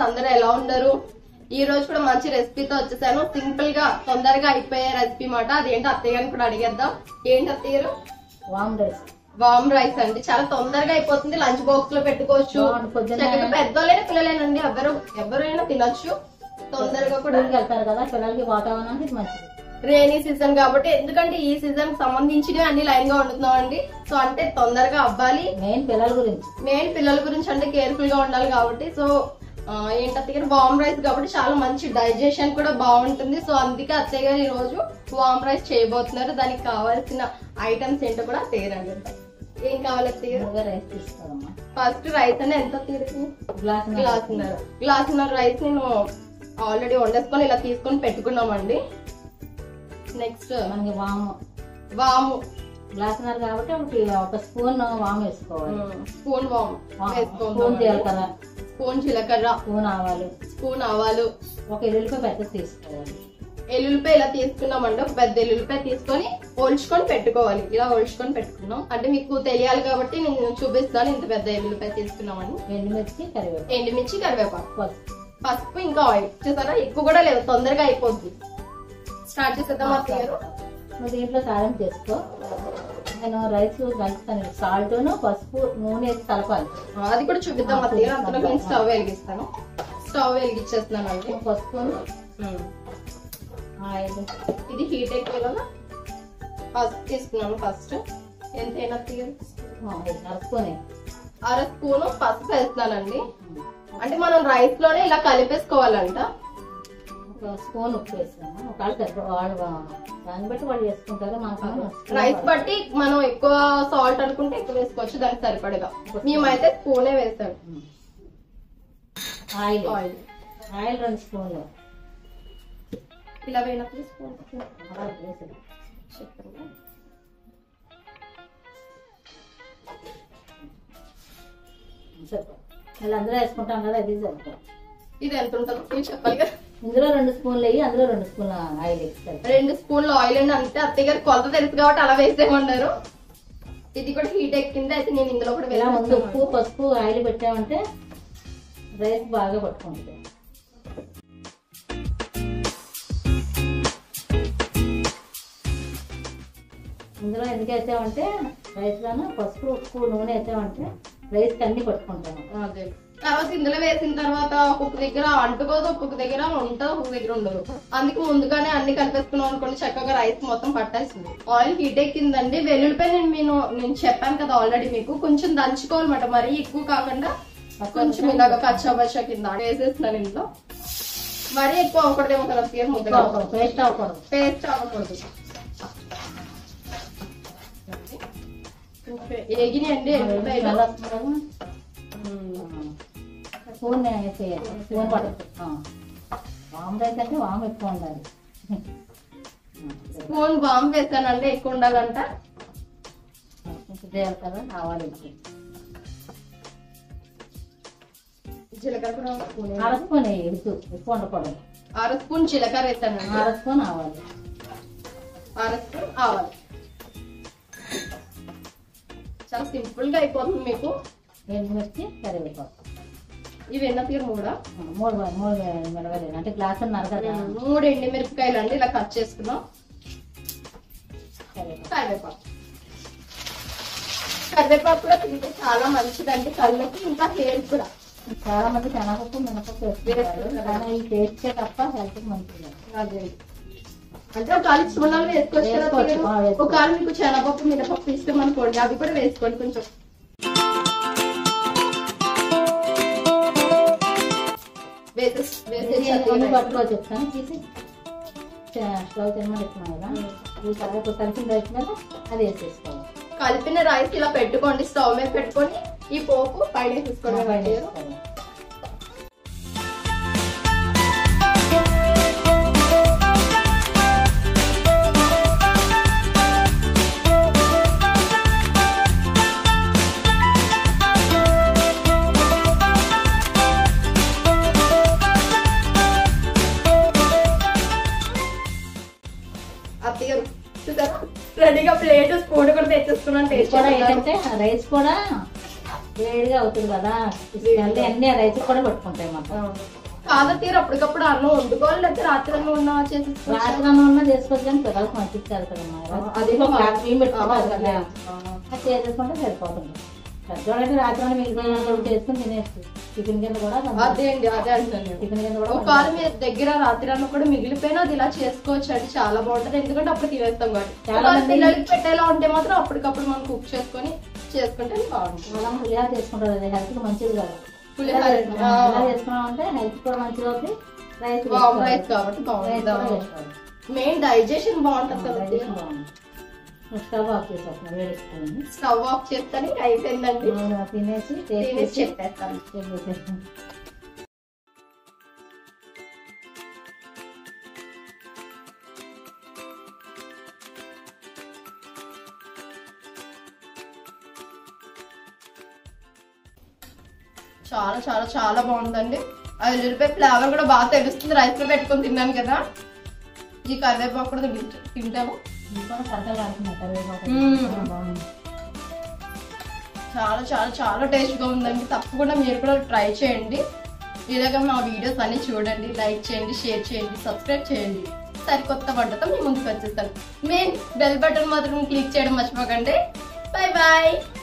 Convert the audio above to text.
అందరూ ఎలా ఉన్నారు ఈ రోజు కూడా మంచి రెసిపీతో వచ్చేసాను సింపుల్ గా తొందరగా అయిపోయే రెసిపీ మాట అదేంటో అత్తయ్య గారిని కూడా అడిగేద్దాం ఏంటి అత్తయ్య గారు వామ్ రైస్ వామ్ రైస్ అండి చాలా తొందరగా అయిపోతుంది లంచ్ బాక్స్ లో పెట్టుకోవచ్చు అవును, పొద్దున్నే- చక్కగా పెద్దోళ్ళైనా పిల్లలేనండి ఎవరు ఎవరైనా తినొచ్చు తొందరగా కూడా స్కూల్కి వెళ్తారు కదా పిల్లలకి వాతావరణానికి ఇది మంచిది రైనీ సీజన్ కాబట్టి ఎందుకంటే ఈ సీజన్ సంబంధించినవి అన్ని లైన్ గా వండుతున్నాం అండి సో అంటే తొందరగా అవ్వాలి మెయిన్ పిల్లల గురించి మెయిన్ పిల్లల గురించి అంటే కేర్ఫుల్ గా ఉండాలి కాబట్టి సో ఆ, ఏంటి అత్తయ్య గారు వామ్ రైస్ కాబట్టి చాలా మంచి డైజెషన్ కూడా బాగుంటుంది సో అందుకే అత్తయ్య గారు ఈ రోజు వామ్ రైస్ చేయబోతున్నారు దానికి కావాల్సిన ఐటమ్స్ ఏంటో కూడా అత్తయ్య గారు అడుగుతారు ఏం కావాలి అత్తయ్య గారు ముందుగా రైస్ తీసుకోవాలమ్మా ఫస్ట్ రైస్ అని ఎంత తీరుకు గ్లాస్ గ్లాసున్నర గ్లాసున్నర రైస్ నేను ఆల్రెడీ వండేసుకొని ఇలా తీసుకొని పెట్టుకున్నామండి నెక్స్ట్ మనకి వాము వాము గ్లాసున్నర కాబట్టి ఒకటి ఒక స్పూన్ వాము వేసుకోవాలి స్పూన్ వాము స్పూన్ వేసుకుందాం జీలకర్ర స్పూన్ జీలకర్ర స్పూన్ ఆవాలు స్పూన్ ఆవాలు ఒక ఎల్లుల్లిపాయ పెద్ద తీసుకోవాలి ఎల్లుల్లిపాయ ఇలా తీసుకున్నామండి ఒక పెద్ద ఎల్లుల్లిపాయ తీసుకొని ఒలుచుకొని పెట్టుకోవాలి ఇలా ఒలుచుకొని పెట్టుకున్నాం అంటే మీకు తెలియాలి కాబట్టి నేను చూపిస్తాను ఇంత పెద్ద ఎల్లుల్లిపాయ తీసుకున్నామని ఎండుమిర్చి కరివేపాకు ఎండుమిర్చి కరివేపాకు పసుపు పసుపు ఇంకా ఆయిల్ చూసారా ఎక్కువ కూడా లేదు తొందరగా అయిపోద్ది స్టార్ట్ చేసేద్దాం అత్తయ్య గారు నువ్వు దీంట్లో కారం చేసుకో నేను రైస్ కలుపుతాను సాల్ట్ పసుపు నూనె వేసి కలపాలి అది కూడా చూపిద్దాం అత్తయ్య గారు అంతలో నేను స్టవ్ వెలిగిస్తాను స్టవ్ వెలిగించేస్తున్నాను అండి పసుపు ఆయిల్ ఇది హీట్ ఎక్కువ కదా పసుపు తీసుకున్నాను ఫస్ట్ ఎంతైనా అత్తయ్య గారు కలుపుకొని అర స్పూను పసుపు వేస్తున్నానండి అంటే మనం రైస్ లోనే ఇలా కలిపేసుకోవాలంట ఒక స్పూన్ ఉప్పు వేసాము ఒకవేళ పెద్ద వాళ్ళు దాన్ని బట్టి వాళ్ళు వేసుకుంటారు మనకు రైస్ బట్టి మనం ఎక్కువ సాల్ట్ అనుకుంటే ఎక్కువ వేసుకోవచ్చు దానికి సరిపడగా మేమైతే స్పూనే వేసాం ఆయిల్ ఆయిల్ ఆయిల్ రెండు స్పూన్లు ఇలా వేయనప్పుడు స్పూన్ అలా వేసి చెప్పండి సరిపో మళ్ళీ అందరూ వేసుకుంటాం కదా అది సరిపో ఇది ఎంత ఉంటుందో మీరు చెప్పాలి కదా ఇందులో రెండు స్పూన్లు వేయి అందులో రెండు స్పూన్ల ఆయిల్ వేస్తారు రెండు స్పూన్లు ఆయిల్ అండి అంతే అత్తయ్య గారు కొలత తెలుసు కాబట్టి అలా వేసేయమన్నారు ఇది కూడా హీట్ ఎక్కింది అయితే నేను ఇందులో కూడా ఇలా ముందు ఉప్పు వేసేస్తాను పసుపు ఆయిల్ పెట్టామంటే రైస్ బాగా పట్టుకుంటుంది ఇందులో ఎందుకు వేసామంటే రైస్లోనూ పసుపు ఉప్పు నూనె వేసామంటే రైస్కి అన్ని పట్టుకుంటాము అదే తర్వాత ఇందులో వేసిన తర్వాత ఒక్కొక్క దగ్గర అంటుకోదు ఒక్కొక్క దగ్గర ఉంటుంది ఒక్కొక్క దగ్గర ఉండదు అందుకు ముందుగానే అన్ని కలిపేసుకున్నాం అనుకోండి చక్కగా రైస్ మొత్తం పట్టేస్తుంది ఆయిల్ హీట్ ఎక్కిందండి వెల్లుల్లిపాయ నేను నేను నేను చెప్పాను కదా ఆల్రెడీ మీకు కొంచెం దంచుకోవాలన్నమాట మరీ ఎక్కువ కాకుండా కొంచెం ఇలాగ కచ్చా బచ్చా కింద వేసేస్తున్నాను ఇంట్లో మరీ ఎక్కువ అవ్వకూడదేమో కదా తీరు ముద్దగా పేస్ట్ అవ్వకూడదు పేస్ట్ అవ్వకూడదు ఏగినాయండి ఎల్లిపాయలు స్మెల్ వస్తుంది కదా స్పూన్ వేసేయాలి స్పూన్ పడుతుంది వామ్ రైస్ అంటే వామ్ ఎక్కువ ఉండాలి స్పూన్ బాంబు వేసానండి ఎక్కువ ఉండాలంట కొంచెం జీలకర్ర ఆవాలు వేసి జీలకర్ర కూడా ఒక స్పూన్ అర స్పూన్ వేయి ఎక్కువ ఎక్కువ ఉండకూడదు అర స్పూన్ జీలకర్ర వేసానండి అర స్పూన్ ఆవాలు అర స్పూన్ ఆవాలు చాలా సింపుల్ గా అయిపోతుంది మీకు ఎండుమిర్చి కరివేపాకు ఇవి ఎన్న తీరు మూడా ఆ, మూడు మూడు మిరవలేదు అంటే గ్లాసు నరగదా మూడు ఎండి మిరపకాయలు అండి ఇలా కట్ చేసుకున్నాం కరివేపాకు కరివేపాకు కరివేపాకు కూడా తింటే చాలా మంచిదండి కళ్ళకి ఇంకా హెయిర్ కూడా చాలా మంది శనగపప్పు మినపప్పు వేసుకుంటారు కానీ ఈ టేస్ట్ తప్ప హెల్త్ మంచిది అదే అంటే ఒక కాలు ఇష్టమన్నా వేసుకోవచ్చు కదా వేసుకోవచ్చు, తీరు. ఆ, వేసుకోవచ్చు. ఒక కాలు మీకు శనగపప్పు మినపప్పు ఇష్టం అనుకోండి అవి కూడా వేసుకోండి కొంచెం వేసేసి వేసేసి ఎన్ని పట్టుకో చెప్తాను తీసి చ- స్టవ్ తినమని ఇస్తున్నాను కదా ఈ తర్వాత కలిపిన రైస్ మీద అది వేసేసుకోవాలి కలిపిన రైస్ ఇలా పెట్టుకోండి స్టవ్ మీద పెట్టుకొని ఈ పోపు పైన వేసేసుకోండి పైన తీరు. వేసుకోవాలి. అత్తయ్య గారు చూసారా రెడీగా ప్లేట్ స్పూన్ కూడా తెచ్చేసుకున్నాను ఇది టేస్ట్ కూడా ఏంటంటే రైస్ కూడా వేడిగా అవుతుంది కదా మళ్ళీ అన్ని రైస్ కూడా పట్టుకుంటాయి మాకు కాదా తీరు అప్పటికప్పుడు అన్నం వండుకోవాలి లేకపోతే రాత్రి అన్నం ఉన్నా చేసి రాత్రి అన్నం చేసుకోవచ్చు కానీ పిల్లలకు పంపించాలి కదమ్మా అది అది ఒక బియ్యం పెట్టుకుంటారు ఆ, కదా అది చేసేసుకుంటే సరిపోతుంది పెద్దవాళ్ళైతే రాత్రి అన్నం మిగిలిపోయిన చేసుకుని తినేసి టిఫిన్ కింద కూడా అదే అండి అదే అంటాను టిఫిన్ కింద కూడా ఒకవేళ మీ దగ్గర రాత్రి అన్నం కూడా మిగిలిపోయినా అది ఇలా చేసుకోవచ్చు అండి చాలా బాగుంటది ఎందుకంటే అప్పుడు తినేస్తాం కాబట్టి చాలా ఒకవేళ మంది- పిల్లలకి పెట్టేలా ఉంటే మాత్రం అప్పటికప్పుడు మనం కుక్ చేసుకొని చేసుకుంటే బాగుంటుంది మనం పులిహార చేసుకుంటారు అది హెల్త్ మంచిది కాదు పులిహోర పులిహార ఆ. పులిహార చేసుకున్నాం అంటే హెల్త్ కూడా మంచిది అవుతుంది రైస్ వామ్ రైస్ కాబట్టి రైస్ కూడా బాగుంటుంది వేసుకోవాలి. మెయిన్ డైజెషన్ బాగుంటుంది కదా డైజెషన్ బాగుంది స్టవ్ ఆఫ్ చేసేస్తున్నా వేడెక్కుతుంది స్టవ్ ఆఫ్ చేస్తాను అయిపోయిందండి తినేసి తినేసి టేస్ట్ చెప్పేస్తాను చేసి చాలా చాలా చాలా బాగుందండి ఆ ఎల్లుల్లిపాయ ఫ్లేవర్ కూడా బాగా తెలుస్తుంది రైస్ లో పెట్టుకొని తిన్నాను కదా ఈ కరివేపాకు కూడా తింట- తింటాము ఇంకా కరకలు ఆడుతున్నట్టు కరివేపాకు. మ్మ్. ఆ, బాగుంది చాలా చాలా చాలా టేస్ట్ గా ఉందండి తప్పకుండా మీరు కూడా ట్రై చేయండి ఇలాగ మా వీడియోస్ అన్ని చూడండి లైక్ చేయండి షేర్ చేయండి సబ్స్క్రైబ్ చేయండి సరికొత్త వంటతో మీ ముందుకు వచ్చేస్తాను మెయిన్ బెల్ బటన్ మాత్రం క్లిక్ చేయడం మర్చిపోకండి బాయ్ బాయ్